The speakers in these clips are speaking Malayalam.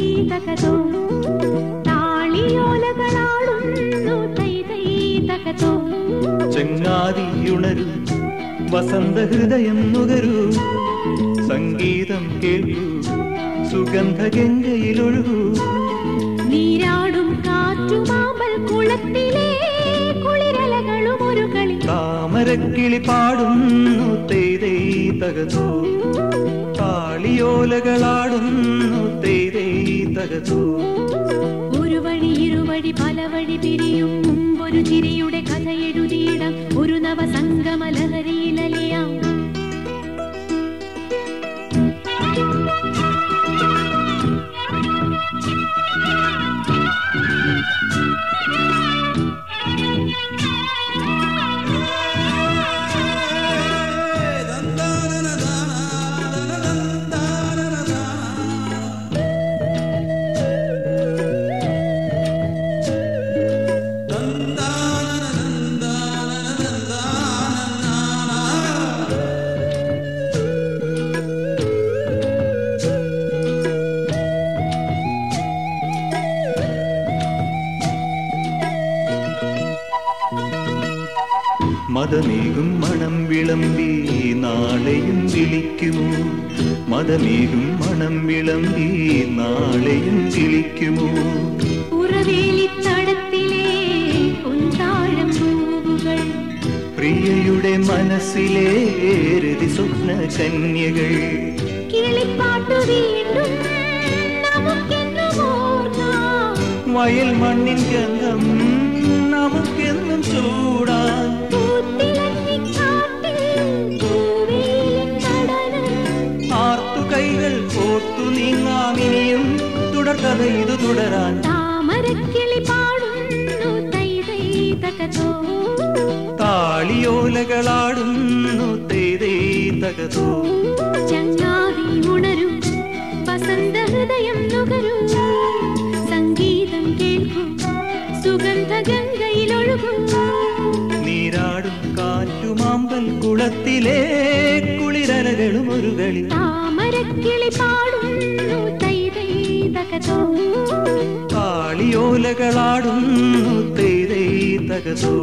തകതോ താളിയോലകളാടുന്നു തൈ തൈ തകതോ ചെങ്ങാതിയുണരൂ വസന്തഹൃദയം നുകരൂ സംഗീതം കേൾക്കൂ സുഗന്ധഗംഗയിലൊഴുകൂ നീരാടും കാറ്റുമാമ്പൽ കുളത്തിലെ കുളിരലകളും ഒരു കളി താമരക്കിളി പാടുന്നു തേതേ തകതോ താളിയോലകളാടുന്നു തേതേ തകതോ ഒരു വഴി ഇരുവഴി പല വഴി പിരിയും മുമ്പൊരു ചിരിയുടെ കഥ എഴുതിയിടാം ഒരു നവസംഗമ ലഹരിയിലലിയാം മതമേകും മണം വിളമ്പി നാളെയും വിളിക്കുമോ മതമേകും മണം വിളമ്പി നാളെയും വിളിക്കുമോ ഉറവേലിത്തടത്തിലെ പൊൻതാഴം പൂവുകൾ പ്രിയയുടെ മനസ്സിലെ രതി സ്വപ്ന കന്യകൾ കിളിപ്പാട്ടു വീണ്ടും നമുക്കെന്നും ഓർക്കാം വയൽ മണ്ണിൻ ഗന്ധം നമുക്കെന്നും ചൂടാൻ പൂത്തിലഞ്ഞിക്കാട്ടിൽ പൂവേലിൻ നടനം ആർത്തു കൈകൾ കോർത്തു നീങ്ങാമിനിയും തുടർക്കഥ ഇത് തുടരാൻ താമരക്കിളി പാടുന്നു തൈ തൈ തകതോ താളിയോലകളാടുന്നു തേതേ തകതോ ചങ്ങാതി ഉണരും വസന്ത ഹൃദയം നുകരൂ സംഗീതം കേൾക്കൂ സുഗന്ധ ഗംഗയിലൊഴുകൂ നീരാടും കാറ്റുമാമ്പൽ കുളത്തിലെ കുളിരലകളും ഒരു കളി താമരക്കിളി പാടുന്നു തൈ തൈ തകതോ താളിയോലകളാടുന്നു തേതേ തകതോ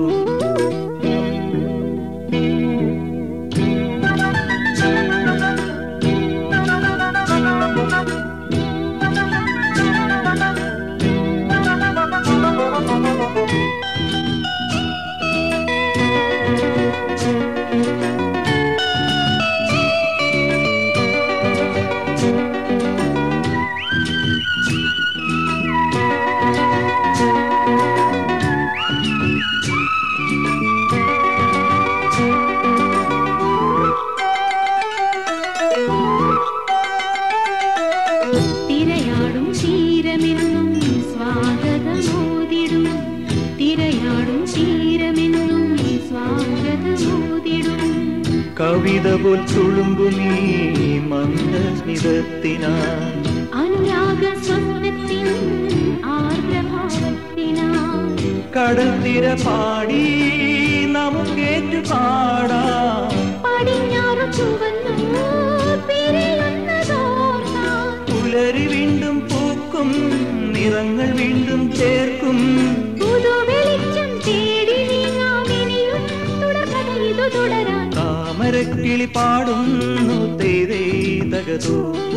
തിരയാടും തീരമെന്നും സ്വാഗതമോതിടും തിരയാടും തീരമെന്നും സ്വാഗതമോതിടും കവിത പോൽ തുളുമ്പുമീ മന്ദസ്മിതത്തിനാ അനുരാഗ സ്വപ്നത്തിൻ ആർദ്രഭാവത്തിനാ കടൽ തിര പാടി നമുക്കേറ്റു പാടാം പടിഞ്ഞാറു ചുവന്നു പിരിയുന്നതോർത്താൻ പുലരി വീണ്ടും പൂക്കും നിറങ്ങൾ വീണ്ടും ചേർക്കും പുതുവെളിച്ചം തേടി നീങ്ങാമിനിയും തുടർകഥ ഇതു തുടരാൻ താമരക്കിളി പാടുന്നു തേതേ തകതോ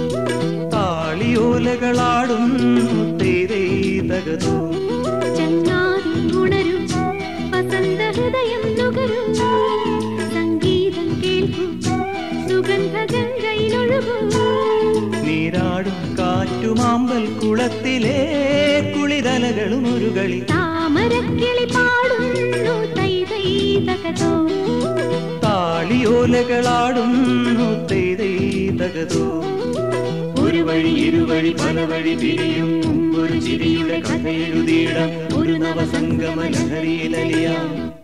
താളിയോലകളാടുന്നു തേതേ തകതോ ചങ്ങാതി ഉണരൂ വസന്ത ഹൃദയം നുകരൂ സംഗീതം കേൾക്കൂ സുഗന്ധ ഗംഗയിലൊഴുകൂ നീരാടും കാറ്റുമാമ്പൽ കുളത്തിലെ കുളിരലകളും ഒരു കളി താമരക്കിളി പാടുന്നു തൈ തൈ തകതോ താളിയോലകളാടുന്നു തേതേ തകതോ ഒരു വഴി ഇരുവഴി പല വഴി പിരിയും ഒരു ചിരിയുടെ കഥ എഴുതിയിടാം ഒരു നവസംഗമ ലഹരിയിലലിയാം